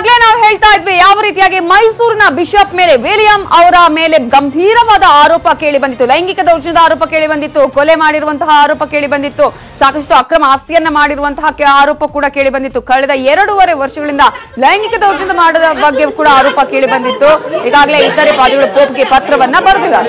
ಈಗಾಗಲೇ ನಾವು ಹೇಳ್ತಾ ಇದ್ವಿ ಯಾವ ರೀತಿಯಾಗಿ ಮೈಸೂರಿನ ಬಿಷಪ್ ಮೇಲೆ ವಿಲಿಯಂ ಅವರ ಮೇಲೆ ಗಂಭೀರವಾದ ಆರೋಪ ಕೇಳಿ ಬಂದಿತ್ತು ಲೈಂಗಿಕ ದೌರ್ಜನ್ಯದ ಆರೋಪ ಕೇಳಿ ಬಂದಿತ್ತು ಕೊಲೆ ಮಾಡಿರುವಂತಹ ಆರೋಪ ಕೇಳಿ ಬಂದಿತ್ತು ಸಾಕಷ್ಟು ಅಕ್ರಮ ಆಸ್ತಿಯನ್ನ ಮಾಡಿರುವಂತಹ ಕೆ- ಆರೋಪ ಕೂಡ ಕೇಳಿ ಬಂದಿತ್ತು ಕಳೆದ ಎರಡೂವರೆ ವರ್ಷಗಳಿಂದ ಲೈಂಗಿಕ ದೌರ್ಜನ್ಯ ಮಾಡದ ಬಗ್ಗೆ ಕೂಡ ಆರೋಪ ಕೇಳಿ ಬಂದಿತ್ತು ಈಗಾಗಲೇ ಇತರೆ ಪಾದಿಗಳು ಪೋಪ್ಗೆ ಪತ್ರವನ್ನ ಬರೆದಿದ್ದಾರೆ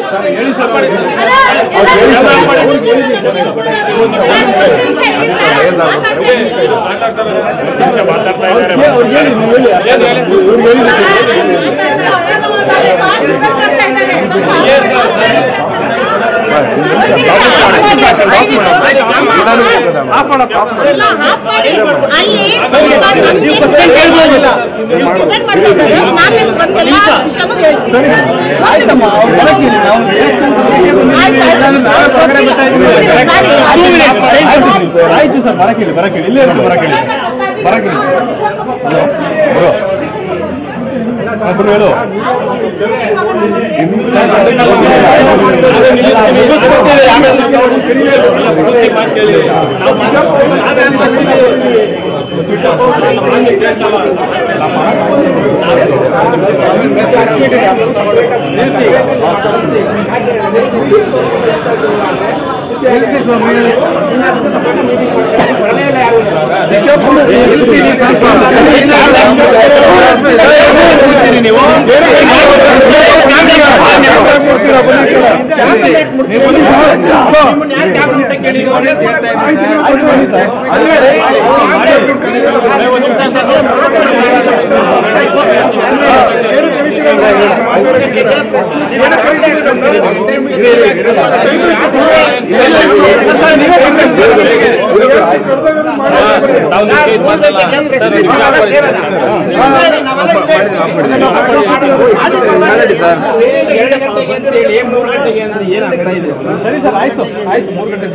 ಆಯ್ತು ಸರ್ ಬರಕಿಲ್ಲ ಬರಕಿಲ್ಲ ಇಲ್ಲೇ ಇருக்கு ಬರಕಿಲ್ಲ ಬರಕಿಲ್ಲ ಬರೋ ಬರೋ ಹೇಳು ಎರಡು ಗಂಟೆಗೆ ಅಂತ ಹೇಳಿ ಮೂರು ಗಂಟೆಗೆ ಅಂದ್ರೆ ಏನಾಗ್ತಾ ಇದೆ ಸರಿ ಸರ್ ಆಯ್ತು ಆಯ್ತು ಮೂರು ಗಂಟೆ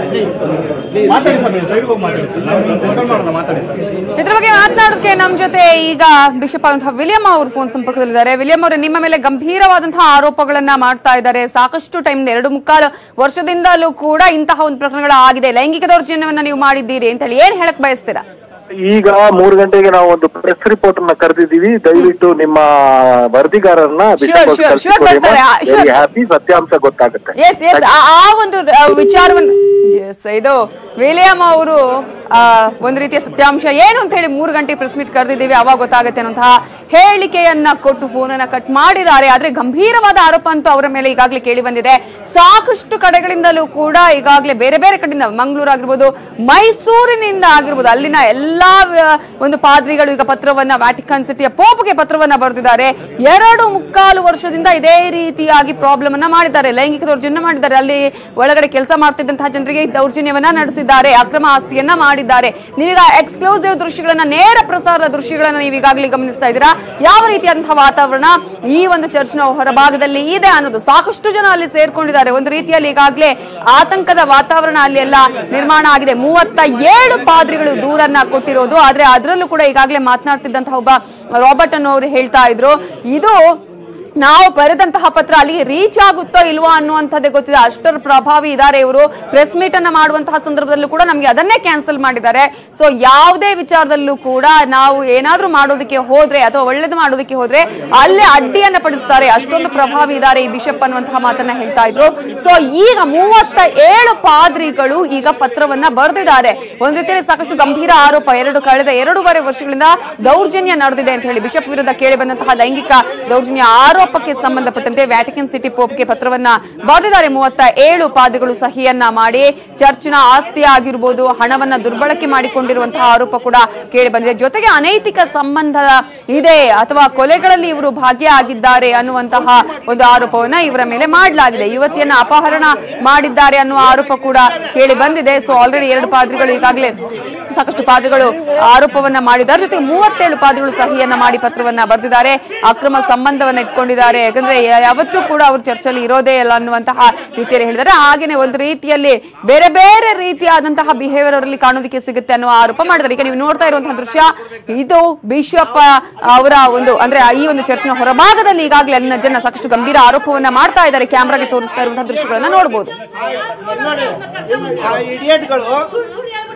ಮಾತಾಡಿ ಸರ್ ನೀವು ಸೈಡ್ಗೆ ಹೋಗಿ ಮಾತಾಡಿ ಸರ್ ನಾನು ಡಿಸ್ಕಸ್ ಮಾಡೋಣ ಮಾತಾಡಿ ಸರ್ ಇದ್ರ ಬಗ್ಗೆ ಮಾತನಾಡೋದಕ್ಕೆ ನಮ್ಮ ಜೊತೆ ಈಗ ಬಿಷಪ್ ಆದಂತಹ ವಿಲಿಯಂ ಅವರು ಫೋನ್ ಸಂಪರ್ಕದಲ್ಲಿದ್ದಾರೆ ವಿಲಿಯಂ ಅವರು ನಿಮ್ಮ ಮೇಲೆ ಗಂಭೀರವಾದಂತಹ ಆರೋಪಗಳನ್ನ ಮಾಡ್ತಾ ಇದ್ದಾರೆ ಸಾಕಷ್ಟು ಟೈಮ್ ಎರಡು ಮುಕ್ಕಾಲು ವರ್ಷದಿಂದಲೂ ಕೂಡ ಇಂತಹ ಒಂದು ಪ್ರಕರಣಗಳು ಆಗಿದೆ ಲೈಂಗಿಕ ದೌರ್ಜನ್ಯವನ್ನ ನೀವು ಮಾಡಿದ್ದೀರಿ ಅಂತ ಹೇಳಿ ಏನ್ ಹೇಳಕ್ ಬಯಸ್ತೀರಾ ಈಗ ಮೂರು ಗಂಟೆಗೆ ನಾವು ಒಂದು ಪ್ರೆಸ್ ರಿಪೋರ್ಟ್ ಅನ್ನ ಕರೆದಿದ್ದೀವಿ ದಯವಿಟ್ಟು ನಿಮ್ಮ ವರದಿಗಾರರನ್ನ Sure, sure, sure ಬರ್ತಾರೆ. ಆ, sure. ಹ್ಯಾಪಿ ಸತ್ಯಾಂಶ ಗೊತ್ತಾಗುತ್ತೆ ಎಸ್ ಎಸ್ ಆ ಒಂದು ಆ, ವಿಚಾರವನ್ನು ಎಸ್ ಇದು ವಿಲಿಯಂ ಅವರು ಆ, ಒಂದು ರೀತಿಯ ಸತ್ಯಾಂಶ ಏನು ಅಂತ ಹೇಳಿ ಮೂರು ಗಂಟೆ ಪ್ರೆಸ್ ಮೀಟ್ ಕರೆದಿದ್ದೀವಿ ಅವಾಗ ಗೊತ್ತಾಗುತ್ತೆ ಅನ್ನೋಂತಹ ಹೇಳಿಕೆಯನ್ನ ಕೊಟ್ಟು ಫೋನನ್ನ ಕಟ್ ಮಾಡಿದ್ದಾರೆ ಆದ್ರೆ ಗಂಭೀರವಾದ ಆರೋಪ ಅಂತೂ ಅವರ ಮೇಲೆ ಈಗಾಗಲೇ ಕೇಳಿ ಬಂದಿದೆ ಸಾಕಷ್ಟು ಕಡೆಗಳಿಂದಲೂ ಕೂಡ ಈಗಾಗಲೇ ಬೇರೆ ಬೇರೆ ಕಡೆಯಿಂದ ಮಂಗಳೂರು ಆಗಿರ್ಬೋದು ಮೈಸೂರಿನಿಂದ ಆಗಿರ್ಬೋದು ಅಲ್ಲಿನ ಎಲ್ಲಾ ವ್ಯ- ಒಂದು ಪಾದ್ರಿಗಳು ಈಗ ಪತ್ರವನ್ನ ವ್ಯಾಟಿಕನ್ ಸಿಟಿಯ ಪೋಪ್ಗೆ ಪತ್ರವನ್ನ ಬರೆದಿದ್ದಾರೆ ಎರಡು ಮುಕ್ಕಾಲು ವರ್ಷದಿಂದ ಇದೇ ರೀತಿಯಾಗಿ ಪ್ರಾಬ್ಲಮ್ ಅನ್ನ ಮಾಡಿದ್ದಾರೆ ಲೈಂಗಿಕ ದೌರ್ಜನ್ಯ ಮಾಡಿದ್ದಾರೆ ಅಲ್ಲಿ ಒಳಗಡೆ ಕೆಲಸ ಮಾಡ್ತಿದ್ದಂತಹ ಜನರಿಗೆ ದೌರ್ಜನ್ಯವನ್ನ ನಡೆಸಿದ್ದಾರೆ ಅಕ್ರಮ ಆಸ್ತಿಯನ್ನ ಮಾಡಿದ್ದಾರೆ ನೀವೀಗ ಎಕ್ಸ್ಕ್ಲೂಸಿವ್ ದೃಶ್ಯಗಳನ್ನ ನೇರ ಪ್ರಸಾರದ ದೃಶ್ಯಗಳನ್ನ ನೀವು ಈಗಾಗಲೇ ಗಮನಿಸ್ತಾ ಇದ್ದೀರಾ ಯಾವ ರೀತಿಯಾದಂತಹ ವಾತಾವರಣ ಈ ಒಂದು ಚರ್ಚ್ನ ಹೊರಭಾಗದಲ್ಲಿ ಇದೆ ಅನ್ನೋದು ಸಾಕಷ್ಟು ಜನ ಅಲ್ಲಿ ಸೇರ್ಕೊಂಡಿದ್ದಾರೆ ಒಂದು ರೀತಿಯಲ್ಲಿ ಈಗಾಗಲೇ ಆತಂಕದ ವಾತಾವರಣ ಅಲ್ಲಿ ಎಲ್ಲ ನಿರ್ಮಾಣ ಆಗಿದೆ ಮೂವತ್ತ ಏಳು ಪಾದ್ರಿಗಳು ದೂರನ್ನ ಕೊಟ್ಟಿರೋದು ಆದ್ರೆ ಅದರಲ್ಲೂ ಕೂಡ ಈಗಾಗಲೇ ಮಾತನಾಡ್ತಿದ್ದಂತಹ ಒಬ್ಬ ರಾಬರ್ಟ್ ಅನ್ನೋರು ಹೇಳ್ತಾ ಇದ್ರು ಇದು ನಾವು ಬರೆದಂತಹ ಪತ್ರ ಅಲ್ಲಿ ರೀಚ್ ಆಗುತ್ತೋ ಇಲ್ವೋ ಅನ್ನುವಂಥದ್ದೇ ಗೊತ್ತಿದೆ ಅಷ್ಟರ ಪ್ರಭಾವಿ ಇದ್ದಾರೆ ಇವರು ಪ್ರೆಸ್ ಮೀಟ್ ಅನ್ನ ಮಾಡುವಂತಹ ಸಂದರ್ಭದಲ್ಲೂ ಕೂಡ ನಮಗೆ ಅದನ್ನೇ ಕ್ಯಾನ್ಸಲ್ ಮಾಡಿದ್ದಾರೆ ಸೊ ಯಾವುದೇ ವಿಚಾರದಲ್ಲೂ ಕೂಡ ನಾವು ಏನಾದ್ರೂ ಮಾಡೋದಕ್ಕೆ ಹೋದ್ರೆ ಅಥವಾ ಒಳ್ಳೇದು ಮಾಡೋದಕ್ಕೆ ಹೋದ್ರೆ ಅಲ್ಲೇ ಅಡ್ಡಿಯನ್ನ ಪಡಿಸ್ತಾರೆ ಅಷ್ಟೊಂದು ಪ್ರಭಾವಿ ಇದ್ದಾರೆ ಈ ಬಿಷಪ್ ಅನ್ನುವಂತಹ ಮಾತನ್ನ ಹೇಳ್ತಾ ಇದ್ರು ಸೊ ಈಗ ಮೂವತ್ತ ಏಳು ಪಾದ್ರಿಗಳು ಈಗ ಪತ್ರವನ್ನ ಬರೆದಿದ್ದಾರೆ ಒಂದ್ ರೀತಿಯಲ್ಲಿ ಸಾಕಷ್ಟು ಗಂಭೀರ ಆರೋಪ ಎರಡು ಕಳೆದ ಎರಡೂವರೆ ವರ್ಷಗಳಿಂದ ದೌರ್ಜನ್ಯ ನಡೆದಿದೆ ಅಂತ ಹೇಳಿ ಬಿಷಪ್ ವಿರುದ್ಧ ಕೇಳಿ ಬಂದಂತಹ ಲೈಂಗಿಕ ದೌರ್ಜನ್ಯ ಆರೋಪಕ್ಕೆ ಸಂಬಂಧಪಟ್ಟಂತೆ ವ್ಯಾಟಿಕನ್ ಸಿಟಿ ಪೋಪ್ಗೆ ಪತ್ರವನ್ನ ಬರೆದಿದ್ದಾರೆ ಮೂವತ್ತ ಏಳು ಪಾದ್ರಿಗಳು ಸಹಿಯನ್ನ ಮಾಡಿ ಚರ್ಚ್ನ ಆಸ್ತಿ ಆಗಿರ್ಬೋದು ಹಣವನ್ನ ದುರ್ಬಳಕೆ ಮಾಡಿಕೊಂಡಿರುವಂತಹ ಆರೋಪ ಕೂಡ ಕೇಳಿ ಬಂದಿದೆ ಜೊತೆಗೆ ಅನೈತಿಕ ಸಂಬಂಧ ಇದೆ ಅಥವಾ ಕೊಲೆಗಳಲ್ಲಿ ಇವರು ಭಾಗಿಯಾಗಿದ್ದಾರೆ ಅನ್ನುವಂತಹ ಒಂದು ಆರೋಪವನ್ನ ಇವರ ಮೇಲೆ ಮಾಡಲಾಗಿದೆ ಯುವತಿಯನ್ನ ಅಪಹರಣ ಮಾಡಿದ್ದಾರೆ ಅನ್ನುವ ಆರೋಪ ಕೂಡ ಕೇಳಿ ಬಂದಿದೆ ಸೊ ಆಲ್ರೆಡಿ ಎರಡು ಪಾದ್ರಿಗಳು ಈಗಾಗಲೇ ಸಾಕಷ್ಟು ಪಾದ್ರಿಗಳು ಆರೋಪವನ್ನ ಮಾಡಿದ್ದಾರೆ ಜೊತೆಗೆ ಮೂವತ್ತೇಳು ಪಾದ್ರಿಗಳು ಸಹಿಯನ್ನ ಮಾಡಿ ಪತ್ರವನ್ನ ಬರೆದಿದ್ದಾರೆ ಅಕ್ರಮ ಸಂಬಂಧವನ್ನ ಇಟ್ಕೊಂಡಿದ್ದಾರೆ ಯಾಕಂದ್ರೆ ಯ- ಯಾವತ್ತೂ ಕೂಡ ಅವರು ಚರ್ಚಲ್ಲಿ ಇರೋದೇ ಇಲ್ಲ ಅನ್ನುವಂತಹ ರೀತಿಯಲ್ಲಿ ಹೇಳಿದ್ದಾರೆ ಹಾಗೇನೆ ಒಂದು ರೀತಿಯಲ್ಲಿ ಬೇರೆ ಬೇರೆ ರೀತಿಯಾದಂತಹ ಬಿಹೇವಿಯರ್ ಅವರಲ್ಲಿ ಕಾಣೋದಕ್ಕೆ ಸಿಗುತ್ತೆ ಅನ್ನುವ ಆರೋಪ ಮಾಡಿದ್ದಾರೆ ಈಗ ನೀವು ನೋಡ್ತಾ ಇರುವಂತಹ ದೃಶ್ಯ ಇದು ಬಿಷಪ್ ಅವರ ಒಂದು ಅಂದ್ರೆ ಈ ಒಂದು ಚರ್ಚಿನ ಹೊರಭಾಗದಲ್ಲಿ ಈಗಾಗಲೇ ಅಲ್ಲಿನ ಜನ ಸಾಕಷ್ಟು ಗಂಭೀರ ಆರೋಪವನ್ನ ಮಾಡ್ತಾ ಇದ್ದಾರೆ ಕ್ಯಾಮ್ರಾಗೆ ತೋರಿಸ್ತಾ ಇರುವಂತಹ ದೃಶ್ಯಗಳನ್ನ ನೋಡಬಹುದು ನೋಡಿ ಆ ಇಡಿಯಟ್ಗಳು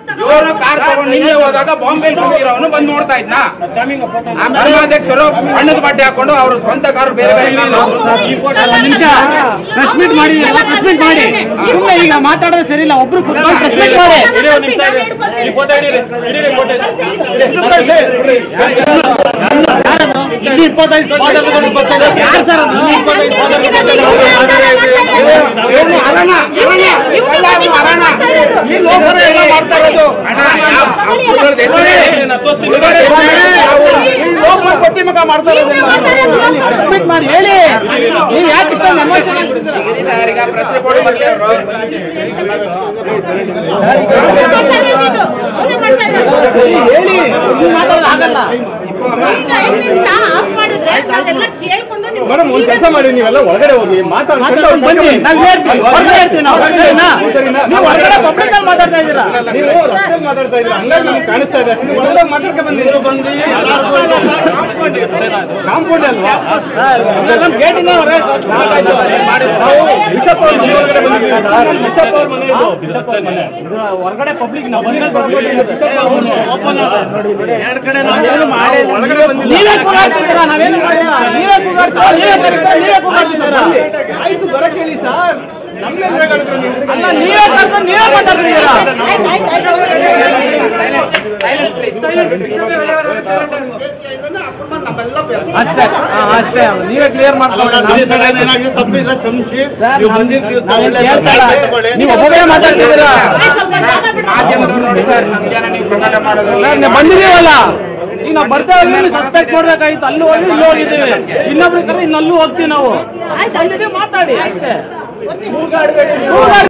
ಇವರು ಕಾರ್ ತಗೊಂಡು ನಿನ್ನೆ ಹೋದಾಗ ಬಾಂಬೆ ಹೋಗಿರೋನು ಬಂದು ನೋಡ್ತಾ ಇದ್ನ ಆ ಧರ್ಮಾಧ್ಯಕ್ಷರು ಹಣ್ಣದ ಬಟ್ಟೆ ಹಾಕೊಂಡು ಅವ್ರ ಸ್ವಂತ ಕಾರು ಬೇರೆ ಬೇರೆ ಕಾರು ನಿಮಿಷ ಪ್ರೆಸ್ ಮೀಟ್ ಮಾಡಿ ಪ್ರೆಸ್ ಮೀಟ್ ಮಾಡಿ ಸುಮ್ಮನೆ ಈಗ ಮಾತಾಡೋದು ಸರಿ ಇಲ್ಲ ಒಬ್ರು ಕುತ್ಕೊಂಡು ಪ್ರೆಸ್ ಮೀಟ್ ಮಾಡಿ ಯಾರು ಸರ್ ಅದು? ಇವ್ನು ಅರಣ, ಅರಣ, ಎಲ್ಲ ಇವ್ನು ಅರಣ. ಈ ಲೋಕರ ಏನೋ ಮಾಡ್ತಾ ಇರೋದು. ಅಣ್ಣ, ಯಾವ- ಆ ಹುಡುಗರ್ದು ಹೆಸರು ಹೇಳಿ. ಹುಡುಗರ ಹೆಸರು ಹೇಳಿ. ನಾವು ಈ ಲೋಕರ ಕೊಟ್ಟಿ ಮಗ ಮಾಡ್ತಾ ಇರೋದು. ಪ್ರೆಸ್ ಮೀಟ್ ಮಾಡಿ ಹೇಳಿ ನೀವು ಯಾಕೆ ಇಷ್ಟೊಂದು ಎಮೋಷನ್ ಆಗ್ತಿದ್ದೀರಾ ಇರಿ ಸರ್, ಈಗ ಪ್ರೆಸ್ ರಿಪೋರ್ಟ್ ಬರ್ಲಿ ಅವರು ಹೇಳಿ ನೀವು ಮಾತಾಡೋದು ಆಗಲ್ಲ ಮೇಡಮ್ ಒಂದ್ ಕೆಲಸ ಮಾಡಿ ನೀವೆಲ್ಲ ಒಳಗಡೆ ಹೋಗಿ ಮಾತಾಡ್ಕೊಂಡು ಮಾತಾಡ್ಕೊಂಡು ಬನ್ನಿ ನಾವು ಹೇಳ್ತೀವಿ ಹೊರಗಡೆ ಇರ್ತೀವಿ ನಾವು ಸರಿನಾ ಸರಿನಾ? ನೀವು ಹೊರಗಡೆ ಪಬ್ಲಿಕ್ ಅಲ್ಲಿ ಮಾತಾಡ್ತಾ ಇದ್ದೀರಾ ನೀವು ರಸ್ತೆಯಲ್ಲಿ ಮಾತಾಡ್ತಾ ಇದ್ರೆ ಹಂಗಾಗಿ ನಮ್ಗೆ ಕಾಣಿಸ್ತಾ ಇದೆ ನೀವು ಒಳಗಡೆ ಮಾತಾಡ್ಕ ಬಂದಿದ್ರು ಕಾಂಪೌಂಡ್ ಅಲ್ವಾ ನಮ್ಮ ಗೇಟಿಂದ ಹೊರಗೆ ನಾವು ಬಿಷಪ್ ಅವ್ರ ಮನೆ ಒಳಗಡೆ ಬಂದಿದ್ದೀವಿ ಸರ್ ಬಿಷಪ್ ಅವ್ರ ಮನೆ ಇದು ಬಿಷಪ್ ಅವ್ರ ಮನೆ ಹೊರಗಡೆ ಪಬ್ಲಿಕ್ ನಾವು ಬಂದಿದ್ದು ಬಿಷಪ್ ಅವ್ರ ಮನೆ ಮಾಡಿಲ್ಲ. ಒಳಗಡೆ ಬಂದಿಲ್ಲ ನೀವೇ ಕೂಗಾಡ್ತಿದ್ದೀರಾ ನಾವೇನು ಮಾಡಿಲ್ಲ ನೀವೇ ಕೂಗಾಡ್ತೀರಾ ನೀವೇ ಕರೀತೀರಾ ನೀವೇ ಕೂಗಾಡ್ತಿದ್ದೀರಾ ಆಯ್ತು ಬರಕ್ ಹೇಳಿ ಸರ್ ನಮ್ಗೆ ಹೇಳಿದ್ರು ನೀವು ಅಲ್ಲ ನೀವೇ ಕರೆದು ನೀವೇ ಮಾತಾಡ್ತಿದ್ದೀರಾ ಅಷ್ಟೇ ಹಾ, ಅಷ್ಟೇ ನೀವೇ ಕ್ಲಿಯರ್ ಮಾಡ್ಕೊಳ್ಳಿ ನೀವು ಒಬ್ಬೊಬ್ಬರೇ ಮಾತಾಡ್ತಿದ್ದೀರಾ ಮಾಧ್ಯಮದವ್ರು ನೋಡಿ ಸರ್ ಸಂಖ್ಯಾನ ನೀವು ಪ್ರಕಟ ಮಾಡೋದು ನಾವು ಬಂದಿದೀವಲ್ಲ ಈಗ ನಾವು ಬರ್ತಾ ಇದ್ದೀವಿ ಸಸ್ಪೆಕ್ಟ್ ಮಾಡ್ಬೇಕಾಗಿತ್ತು ಅಲ್ಲಿ ಹೋಗಿ ಇಲ್ಲಿ ಹೋಗಿದ್ದೀವಿ ಇನ್ನೊಬ್ರು ಕರೆ ಇನ್ನಲ್ಲೂ ಹೋಗ್ತೀವಿ ನಾವು ಬಂದಿದ್ದೀವಿ ಮಾತಾಡಿ ಅಷ್ಟೇ